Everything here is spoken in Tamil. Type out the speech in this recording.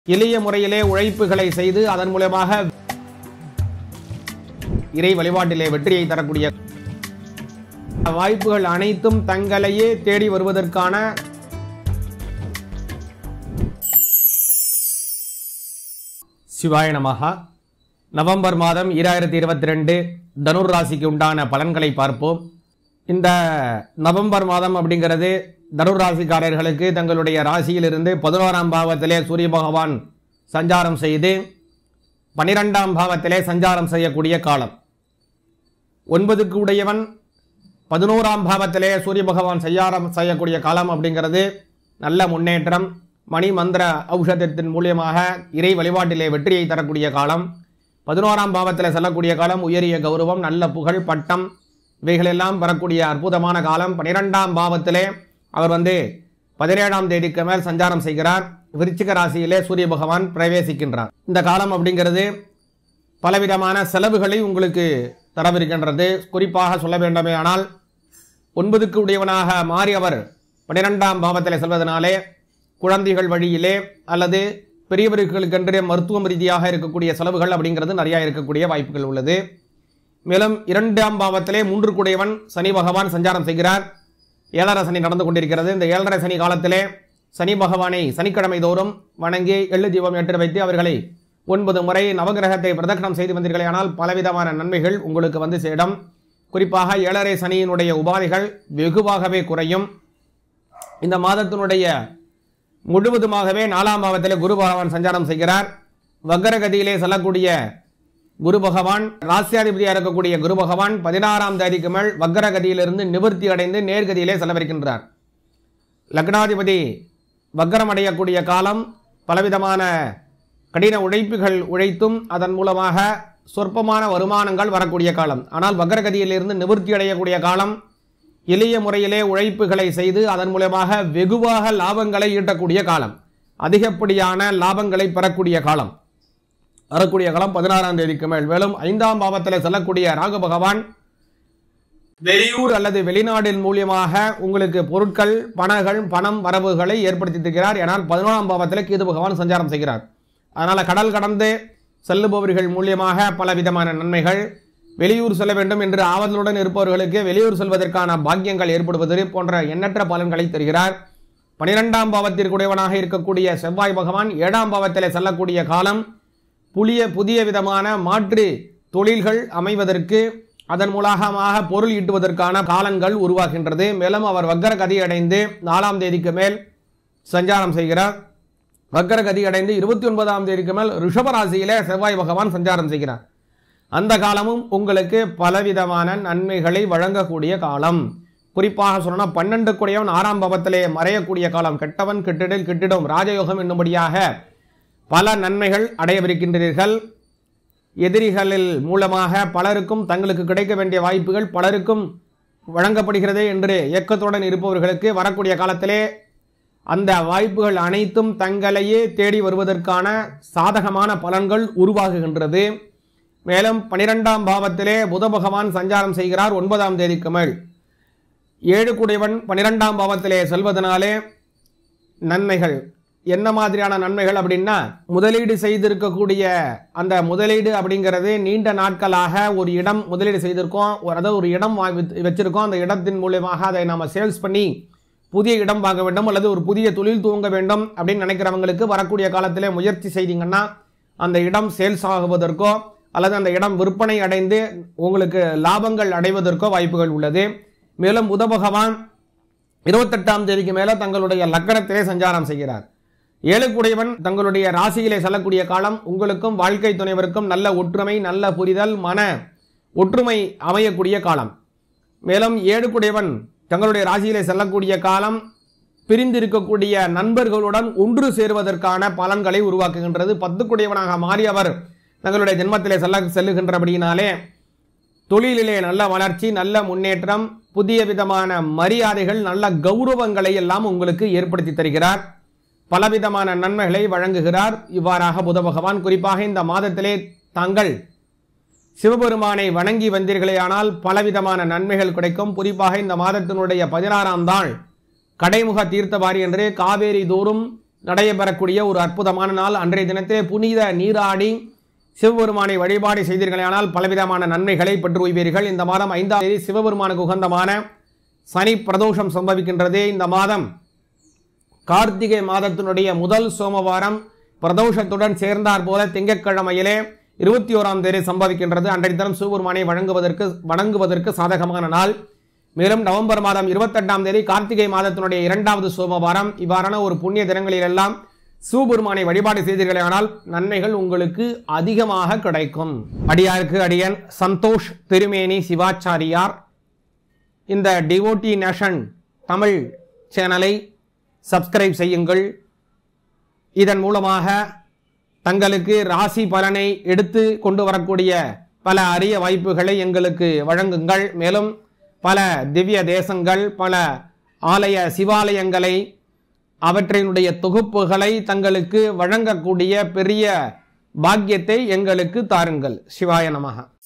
எளிய முறையிலே உழைப்புகளை செய்து அதன் மூலமாக இறை வழிபாட்டிலே வெற்றியை தரக்கூடிய வாய்ப்புகள் அனைத்தும் தங்களையே தேடி வருவதற்கான சிவாய நமகா நவம்பர் மாதம் ஈராயிரத்தி இருபத்தி ரெண்டு தனுர் ராசிக்கு உண்டான பலன்களை பார்ப்போம் இந்த நவம்பர் மாதம் அப்படிங்கிறது தனுர் ராசிக்காரர்களுக்கு தங்களுடைய ராசியிலிருந்து பதினோராம் பாவத்திலே சூரிய பகவான் சஞ்சாரம் செய்து பனிரெண்டாம் பாவத்திலே சஞ்சாரம் செய்யக்கூடிய காலம் ஒன்பதுக்கு உடையவன் பதினோராம் பாவத்திலே சூரிய பகவான் செய்யாரம் செய்யக்கூடிய காலம் அப்படிங்கிறது நல்ல முன்னேற்றம் மணி மந்திர ஔஷதத்தின் மூலியமாக இறை வழிபாட்டிலே வெற்றியை தரக்கூடிய காலம் பதினோராம் பாவத்தில் செல்லக்கூடிய காலம் உயரிய கௌரவம் நல்ல புகழ் பட்டம் இவைகளெல்லாம் வரக்கூடிய அற்புதமான காலம் பனிரெண்டாம் பாவத்திலே அவர் வந்து பதினேழாம் தேதிக்கு மேல் சஞ்சாரம் செய்கிறார் விருச்சிக ராசியிலே சூரிய பகவான் பிரவேசிக்கின்றார் இந்த காலம் அப்படிங்கிறது பலவிதமான செலவுகளை உங்களுக்கு தரவிருக்கின்றது குறிப்பாக சொல்ல வேண்டுமே ஆனால் ஒன்பதுக்கு உடையவனாக மாறி அவர் பனிரெண்டாம் பாவத்தில் செல்வதனாலே குழந்தைகள் வழியிலே அல்லது பெரியவர்களுக்கென்று மருத்துவம் ரீதியாக இருக்கக்கூடிய செலவுகள் அப்படிங்கிறது நிறையா இருக்கக்கூடிய வாய்ப்புகள் உள்ளது மேலும் இரண்டாம் பாவத்திலே மூன்று கூடியவன் சனி பகவான் சஞ்சாரம் செய்கிறார் ஏழரை சனி நடந்து கொண்டிருக்கிறது இந்த ஏழரை சனி காலத்திலே சனி பகவானை சனிக்கிழமை தோறும் வணங்கி எள்ளு தீபம் ஏற்றி வைத்து அவர்களை ஒன்பது முறை நவகிரகத்தை பிரதட்சணம் செய்து வந்தீர்களே ஆனால் பலவிதமான நன்மைகள் உங்களுக்கு வந்து சேரும் குறிப்பாக ஏழரை சனியினுடைய உபாதைகள் வெகுவாகவே குறையும் இந்த மாதத்தினுடைய முழுவதுமாகவே நாலாம் பாவத்திலே குரு பகவான் சஞ்சாரம் செய்கிறார் வக்கரகதியிலே செல்லக்கூடிய குரு பகவான் ராசியாதிபதியாக இருக்கக்கூடிய குரு பகவான் பதினாறாம் தேதிக்கு மேல் வக்கரகதியிலிருந்து நிவர்த்தி அடைந்து நேர்கதியிலே செலவழிக்கின்றார் லக்னாதிபதி வக்கரம் அடையக்கூடிய காலம் பலவிதமான கடின உழைப்புகள் உழைத்தும் அதன் மூலமாக சொற்பமான வருமானங்கள் வரக்கூடிய காலம் ஆனால் வக்கரகதியிலிருந்து நிவர்த்தி அடையக்கூடிய காலம் எளிய முறையிலே உழைப்புகளை செய்து அதன் மூலமாக வெகுவாக லாபங்களை ஈட்டக்கூடிய காலம் அதிகப்படியான லாபங்களை பெறக்கூடிய காலம் வரக்கூடிய காலம் பதினாறாம் தேதிக்கு மேல் மேலும் ஐந்தாம் பாவத்தில் செல்லக்கூடிய ராகு பகவான் வெளியூர் அல்லது வெளிநாட்டின் மூலியமாக உங்களுக்கு பொருட்கள் பணங்கள் பணம் வரவுகளை ஏற்படுத்தி இருக்கிறார் ஏனால் பதினோராம் பாவத்தில் கேது பகவான் சஞ்சாரம் செய்கிறார் அதனால் கடல் கடந்து செல்லுபவர்கள் மூலியமாக பல விதமான நன்மைகள் வெளியூர் செல்ல வேண்டும் என்று ஆவலுடன் இருப்பவர்களுக்கு வெளியூர் செல்வதற்கான பாக்கியங்கள் ஏற்படுவது போன்ற எண்ணற்ற பலன்களை தருகிறார் பனிரெண்டாம் பாவத்திற்குடையவனாக இருக்கக்கூடிய செவ்வாய் பகவான் ஏழாம் பாவத்தில் செல்லக்கூடிய காலம் புதிய புதிய விதமான மாற்று தொழில்கள் அமைவதற்கு அதன் மூலமாக பொருள் ஈட்டுவதற்கான காலங்கள் உருவாகின்றது மேலும் அவர் வக்கர கதி அடைந்து நாலாம் தேதிக்கு மேல் சஞ்சாரம் செய்கிறார் வக்கர கதி அடைந்து இருபத்தி ஒன்பதாம் தேதிக்கு மேல் ரிஷபராசியிலே செவ்வாய் பகவான் சஞ்சாரம் செய்கிறார் அந்த காலமும் உங்களுக்கு பலவிதமான நன்மைகளை வழங்கக்கூடிய காலம் குறிப்பாக சொல்லணும் பன்னெண்டு கூடியவன் ஆறாம் பாவத்திலே மறையக்கூடிய காலம் கெட்டவன் கெட்டிடில் கிட்டிடும் ராஜயோகம் என்னும்படியாக பல நன்மைகள் அடையவிருக்கின்றீர்கள் எதிரிகளில் மூலமாக பலருக்கும் தங்களுக்கு கிடைக்க வேண்டிய வாய்ப்புகள் பலருக்கும் வழங்கப்படுகிறதே என்று இயக்கத்துடன் இருப்பவர்களுக்கு வரக்கூடிய காலத்திலே அந்த வாய்ப்புகள் அனைத்தும் தங்களையே தேடி வருவதற்கான சாதகமான பலன்கள் உருவாகுகின்றது மேலும் பனிரெண்டாம் பாவத்திலே புத பகவான் சஞ்சாரம் செய்கிறார் ஒன்பதாம் தேதிக்கு மேல் ஏழு குடைவன் பனிரெண்டாம் பாவத்திலே செல்வதனாலே நன்மைகள் என்ன மாதிரியான நன்மைகள் அப்படின்னா முதலீடு செய்திருக்கக்கூடிய அந்த முதலீடு அப்படிங்கிறது நீண்ட நாட்களாக ஒரு இடம் முதலீடு செய்திருக்கோம் ஒரு அதாவது ஒரு இடம் வா- வித்- வச்சிருக்கோம் அந்த இடத்தின் மூலியமாக அதை நம்ம சேல்ஸ் பண்ணி புதிய இடம் வாங்க வேண்டும் அல்லது ஒரு புதிய தொழில் துவங்க வேண்டும் அப்படின்னு நினைக்கிறவங்களுக்கு வரக்கூடிய காலத்திலே முயற்சி செய்தீங்கன்னா அந்த இடம் சேல்ஸ் ஆகுவதற்கோ அல்லது அந்த இடம் விற்பனை அடைந்து உங்களுக்கு லாபங்கள் அடைவதற்கோ வாய்ப்புகள் உள்ளது மேலும் புத பகவான் இருபத்தெட்டாம் தேதிக்கு மேல தங்களுடைய லக்கணத்திலே சஞ்சாரம் செய்கிறார் ஏழுக்குடையவன் தங்களுடைய ராசியிலே செல்லக்கூடிய காலம் உங்களுக்கும் வாழ்க்கை துணைவருக்கும் நல்ல ஒற்றுமை நல்ல புரிதல் மன ஒற்றுமை அமையக்கூடிய காலம் மேலும் ஏழுக்குடையவன் தங்களுடைய ராசியிலே செல்லக்கூடிய காலம் பிரிந்திருக்கக்கூடிய நண்பர்களுடன் ஒன்று சேருவதற்கான பலன்களை உருவாக்குகின்றது பத்துக்குடையவனாக மாறி அவர் தங்களுடைய ஜென்மத்திலே செல்ல செல்லுகின்றபடியினாலே தொழிலிலே நல்ல வளர்ச்சி நல்ல முன்னேற்றம் புதிய விதமான மரியாதைகள் நல்ல கௌரவங்களை எல்லாம் உங்களுக்கு ஏற்படுத்தி தருகிறார் பலவிதமான நன்மைகளை வழங்குகிறார் இவ்வாறாக புத பகவான் குறிப்பாக இந்த மாதத்திலே தாங்கள் சிவபெருமானை வணங்கி வந்தீர்களேயானால் பலவிதமான நன்மைகள் கிடைக்கும் குறிப்பாக இந்த மாதத்தினுடைய பதினாறாம் நாள் கடைமுக தீர்த்தவாரி என்று காவேரி தோறும் நடைபெறக்கூடிய ஒரு அற்புதமான நாள் அன்றைய தினத்திலே புனித நீராடி சிவபெருமானை வழிபாடு செய்தீர்களானால் பலவிதமான நன்மைகளை பெற்று உய்வீர்கள் இந்த மாதம் ஐந்தாம் தேதி சிவபெருமானுக்கு உகந்தமான சனி பிரதோஷம் சம்பவிக்கின்றது இந்த மாதம் கார்த்திகை மாதத்தினுடைய முதல் சோமவாரம் பிரதோஷத்துடன் சேர்ந்தார் போல திங்கட்கிழமையிலே இருபத்தி ஓராம் தேதி சம்பவிக்கின்றது அன்றைய தினம் சிவபெருமானை வழங்குவதற்கு வணங்குவதற்கு சாதகமான நாள் மேலும் நவம்பர் மாதம் இருபத்தெட்டாம் தேதி கார்த்திகை மாதத்தினுடைய இரண்டாவது சோமவாரம் இவ்வாறான ஒரு புண்ணிய தினங்களிலெல்லாம் சிவபெருமானை வழிபாடு செய்தீர்களானால் நன்மைகள் உங்களுக்கு அதிகமாக கிடைக்கும் அடியாருக்கு அடியன் சந்தோஷ் திருமேனி சிவாச்சாரியார் இந்த டிவோட்டி நேஷன் தமிழ் சேனலை சப்ஸ்கிரைப் செய்யுங்கள் இதன் மூலமாக தங்களுக்கு ராசி பலனை எடுத்து கொண்டு வரக்கூடிய பல அரிய வாய்ப்புகளை எங்களுக்கு வழங்குங்கள் மேலும் பல திவ்ய தேசங்கள் பல ஆலய சிவாலயங்களை அவற்றினுடைய தொகுப்புகளை தங்களுக்கு வழங்கக்கூடிய பெரிய பாக்கியத்தை எங்களுக்கு தாருங்கள் சிவாய நமக